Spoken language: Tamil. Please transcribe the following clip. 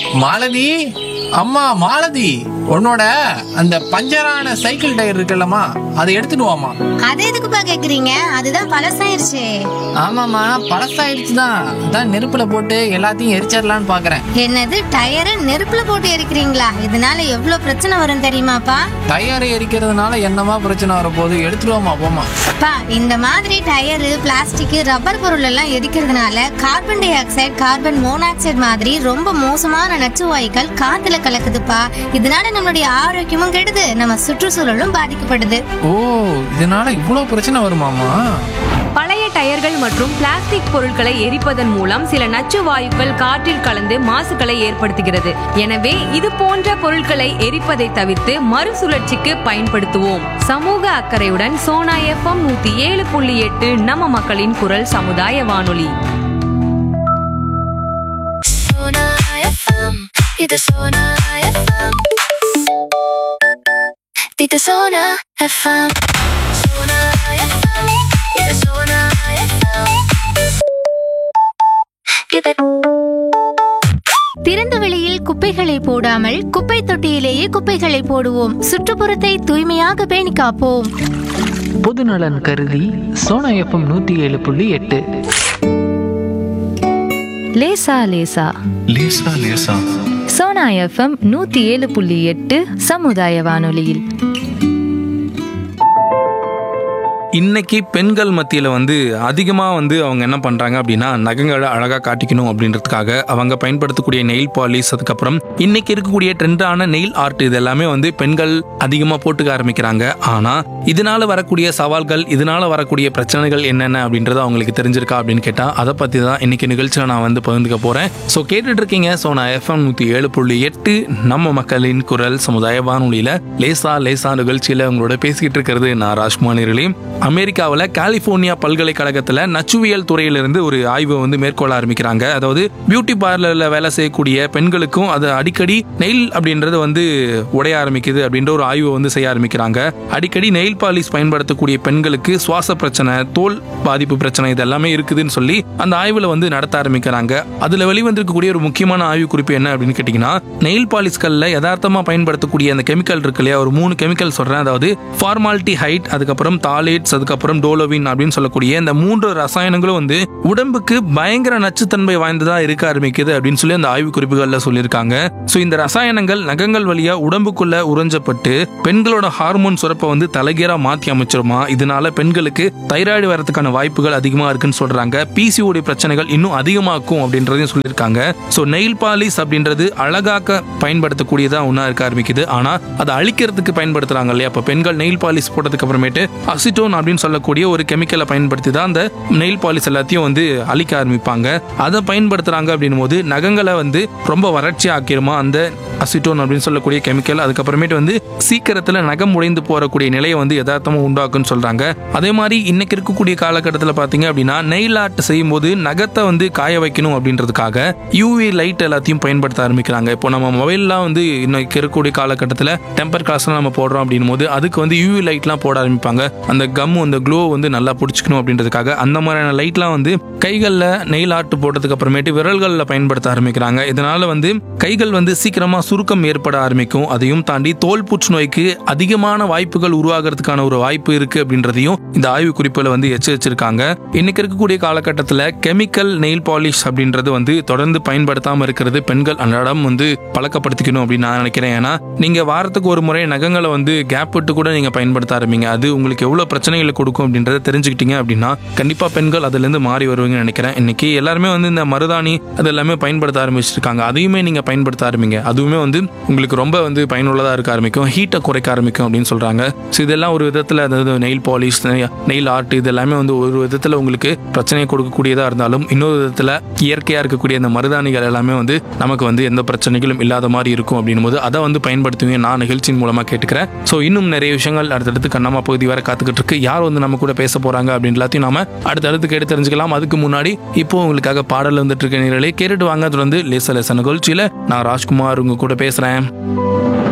மாலதி அம்மா மாலதி உன்னோட அந்த பஞ்சரான சைக்கிள் டயர் இருக்குல்லம்மா அதை எடுத்துட்டு வாமா அது எதுக்குப்பா கேக்குறீங்க அதுதான் பழசாயிருச்சு ஆமாம்மா பழசாயிடுச்சு தான் அதான் நெருப்புல போட்டு எல்லாத்தையும் எரிச்சிடலான்னு பாக்குறேன் என்னது டயரை நெருப்புல போட்டு எரிக்கிறீங்களா இதனால எவ்வளவு பிரச்சனை வரும் தெரியுமாப்பா டயர் எரிக்கிறதுனால என்னமா பிரச்சனை வரப்போகுது எடுத்துட்டு வாமா போமா பா இந்த மாதிரி டயரு பிளாஸ்டிக் ரப்பர் பொருள் எல்லாம் எரிக்கிறதுனால carbon dioxide carbon monoxide மாதிரி ரொம்ப மோசமான நச்சு வாயுக்கள் காத்துல கலக்குதுப்பா இதனால நம்மளுடைய ஆரோக்கியமும் கெடுது நம்ம சுற்றுச்சூழலும் பாதிக்கப்படுது ஓ இதனால இவ்வளோ பிரச்சனை வருமாமா பழைய டயர்கள் மற்றும் பிளாஸ்டிக் பொருட்களை எரிப்பதன் மூலம் சில நச்சு வாயுக்கள் காற்றில் கலந்து மாசுகளை ஏற்படுத்துகிறது எனவே இது போன்ற பொருட்களை எரிப்பதை தவிர்த்து மறுசுழற்சிக்கு பயன்படுத்துவோம் சமூக அக்கறையுடன் சோனா எஃப்எம் நூத்தி ஏழு புள்ளி எட்டு நம்ம மக்களின் குரல் சமுதாய வானொலி Sona FM. Dito Sona FM. Dito Sona FM. Sona FM. Dito Sona FM. Dito திறந்த வெளியில் குப்பைகளை போடாமல் குப்பை தொட்டியிலேயே குப்பைகளை போடுவோம் சுற்றுப்புறத்தை தூய்மையாக பேணி காப்போம் பொதுநலன் கருதி சோனா எஃப்எம் நூற்றி ஏழு புள்ளி எட்டு லேசா லேசா லேசா லேசா சோனா எஃப்எம் நூத்தி ஏழு புள்ளி எட்டு சமுதாய வானொலியில் இன்னைக்கு பெண்கள் மத்தியில் வந்து அதிகமாக வந்து அவங்க என்ன பண்ணுறாங்க அப்படின்னா நகங்களை அழகாக காட்டிக்கணும் அப்படின்றதுக்காக அவங்க பயன்படுத்தக்கூடிய நெயில் பாலிஷ் அதுக்கப்புறம் இன்னைக்கு இருக்கக்கூடிய ட்ரெண்டான நெயில் ஆர்ட் இது எல்லாமே வந்து பெண்கள் அதிகமாக போட்டுக்க ஆரம்பிக்கிறாங்க ஆனால் இதனால வரக்கூடிய சவால்கள் இதனால வரக்கூடிய பிரச்சனைகள் என்னென்ன அப்படின்றது அவங்களுக்கு தெரிஞ்சிருக்கா அப்படின்னு கேட்டால் அதை பற்றி தான் இன்னைக்கு நிகழ்ச்சியில் நான் வந்து பகிர்ந்துக்க போகிறேன் ஸோ கேட்டுட்டு இருக்கீங்க ஸோ நான் எஃப்எம் நூற்றி ஏழு புள்ளி எட்டு நம்ம மக்களின் குரல் சமுதாய வானொலியில் லேசா லேசா நிகழ்ச்சியில் உங்களோட பேசிக்கிட்டு இருக்கிறது நான் ராஜ்குமாரிகளே அமெரிக்காவில் கலிஃபோர்னியா பல்கலைக்கழகத்தில் நச்சுவியல் துறையிலிருந்து ஒரு ஆய்வை வந்து மேற்கொள்ள ஆரம்பிக்கிறாங்க அதாவது பியூட்டி பார்லரில் வேலை செய்யக்கூடிய பெண்களுக்கும் அது அடிக்கடி நெயில் அப்படின்றது வந்து உடைய ஆரம்பிக்குது அப்படின்ற ஒரு ஆய்வை வந்து செய்ய ஆரம்பிக்கிறாங்க அடிக்கடி நெயில் பாலிஷ் பயன்படுத்தக்கூடிய பெண்களுக்கு சுவாச பிரச்சனை தோல் பாதிப்பு பிரச்சனை இது எல்லாமே இருக்குதுன்னு சொல்லி அந்த ஆய்வில் வந்து நடத்த ஆரம்பிக்கிறாங்க அதில் வெளிவந்திருக்கக்கூடிய ஒரு முக்கியமான ஆய்வு குறிப்பு என்ன அப்படின்னு கேட்டிங்கன்னா நெயில் பாலிஷ்களில் யதார்த்தமாக பயன்படுத்தக்கூடிய அந்த கெமிக்கல் இருக்கு இல்லையா ஒரு மூணு கெமிக்கல் சொல்கிறேன் அதாவது ஃபார்மாலிட்டி ஹைட் அதுக்கப்புறம் தாலேட்ஸ் அதுக்கப்புறம் டோலோவின் அப்படின்னு சொல்லக்கூடிய இந்த மூன்று ரசாயனங்களும் வந்து உடம்புக்கு பயங்கர நச்சுத்தன்மை வாய்ந்ததா இருக்க ஆரம்பிக்குது அப்படின்னு சொல்லி அந்த ஆய்வு குறிப்புகளில் சொல்லியிருக்காங்க ஸோ இந்த ரசாயனங்கள் நகங்கள் வழியா உடம்புக்குள்ள உறிஞ்சப்பட்டு பெண்களோட ஹார்மோன் சுரப்பை வந்து தலைகீரா மாத்தி அமைச்சிருமா இதனால பெண்களுக்கு தைராய்டு வரதுக்கான வாய்ப்புகள் அதிகமா இருக்குன்னு சொல்றாங்க பிசிஓடி பிரச்சனைகள் இன்னும் அதிகமாக்கும் அப்படின்றதையும் சொல்லியிருக்காங்க ஸோ நெயில் பாலிஷ் அப்படின்றது அழகாக்க பயன்படுத்தக்கூடியதா ஒன்றா இருக்க ஆரம்பிக்குது ஆனா அதை அழிக்கிறதுக்கு பயன்படுத்துறாங்க இல்லையா அப்போ பெண்கள் நெயில் பாலிஷ் போட்டதுக்கு அப்புறமேட்டு அசிட்டோன் அப்படின்னு சொல்லக்கூடிய ஒரு கெமிக்கலை பயன்படுத்தி தான் அந்த நெயில் பாலிஷ் எல்லாத்தையும் வந்து அழிக்க ஆரம்பிப்பாங்க அதை பயன்படுத்துறாங்க அப்படின்னும் போது நகங்களை வந்து ரொம்ப வறட்சி ஆக்கிருமா அந்த அசிட்டோன் அப்படின்னு சொல்லக்கூடிய கெமிக்கல் அதுக்கப்புறமேட்டு வந்து சீக்கிரத்தில் நகம் உடைந்து போறக்கூடிய நிலையை வந்து யதார்த்தமாக உண்டாக்குன்னு சொல்றாங்க அதே மாதிரி இன்னைக்கு இருக்கக்கூடிய காலகட்டத்தில் பார்த்தீங்க அப்படின்னா நெயில் ஆர்ட் செய்யும்போது நகத்தை வந்து காய வைக்கணும் அப்படின்றதுக்காக யூவி லைட் எல்லாத்தையும் பயன்படுத்த ஆரம்பிக்கிறாங்க இப்போ நம்ம மொபைல்லாம் வந்து இன்னைக்கு இருக்கக்கூடிய காலகட்டத்தில் டெம்பர் கிளாஸ்லாம் நம்ம போடுறோம் அப்படின்னும் போது அதுக்கு வந்து யூவி லைட்லாம் போட ஆரம்பிப்பாங்க அந்த கம் அந்த க்ளோ வந்து நல்லா பிடிச்சிக்கணும் அப்படின்றதுக்காக அந்த மாதிரியான லைட்லாம் வந்து கைகளில் நெயில் ஆர்ட் போட்டதுக்கு அப்புறமேட்டு விரல்களில் பயன்படுத்த ஆரம்பிக்கிறாங்க இதனால வந்து கைகள் வந்து சீக்கிரமா சுருக்கம் ஏற்பட ஆரம்பிக்கும் அதையும் தாண்டி தோல் புற்றுநோய்க்கு அதிகமான வாய்ப்புகள் உருவாகிறதுக்கான ஒரு வாய்ப்பு இருக்கு அப்படின்றதையும் இந்த ஆய்வு குறிப்புல வந்து எச்சரிச்சிருக்காங்க இன்னைக்கு இருக்கக்கூடிய காலகட்டத்தில் கெமிக்கல் நெயில் பாலிஷ் அப்படின்றது வந்து தொடர்ந்து பயன்படுத்தாம இருக்கிறது பெண்கள் அன்றாடம் வந்து பழக்கப்படுத்திக்கணும் அப்படின்னு நான் நினைக்கிறேன் ஏன்னா நீங்க வாரத்துக்கு ஒரு முறை நகங்களை வந்து கேப் விட்டு கூட நீங்க பயன்படுத்த ஆரம்பிங்க அது உங்களுக்கு எவ்வளவு பிரச்சனைகளை கொடுக்கும் அப்படின்றத தெரிஞ்சுக்கிட்டீங்க அப்படின்னா கண்டிப்பா பெண்கள் அதுல இருந்து மாறி வருவீங்கன்னு நினைக்கிறேன் இன்னைக்கு எல்லாருமே வந்து இந்த மருதாணி அது எல்லாமே பயன்படுத்த ஆரம்பிச்சிருக்காங்க அதையுமே நீங்க பயன்படுத்த ஆரம்பிங்க அதுவுமே வந்து உங்களுக்கு ரொம்ப வந்து பயனுள்ளதா இருக்க ஆரம்பிக்கும் ஹீட்டை குறைக்க ஆரம்பிக்கும் அப்படின்னு சொல்றாங்க ஸோ இதெல்லாம் ஒரு விதத்துல அதாவது நெயில் பாலிஷ் நெயில் ஆர்ட் இது எல்லாமே வந்து ஒரு விதத்துல உங்களுக்கு பிரச்சனையை கொடுக்கக்கூடியதா இருந்தாலும் இன்னொரு விதத்துல இயற்கையா இருக்கக்கூடிய அந்த மருதாணிகள் எல்லாமே வந்து நமக்கு வந்து எந்த பிரச்சனைகளும் இல்லாத மாதிரி இருக்கும் அப்படின்னும் போது அதை வந்து பயன்படுத்துவீங்க நான் நிகழ்ச்சியின் மூலமா கேட்டுக்கிறேன் ஸோ இன்னும் நிறைய விஷயங்கள் அடுத்தடுத்து கண்ணம்மா பகுதி வரை காத்துக்கிட்டு இருக்கு யார் வந்து நம்ம கூட பேச போறாங்க அப்படின்னு எல்லாத்தையும் நாம அடுத்தடுத்து கேட்டு தெரிஞ்சுக்கலாம் அதுக்கு முன்னாடி இப்போ உங்களுக்காக பாடல் வந்துட்டு இருக்க நேரலே கேட்டுட்டு வாங்க தொடர்ந்து லேச லேச நிகழ்ச்சியில நான் ராஜ்குமார் உங்க கூட பேசுறேன்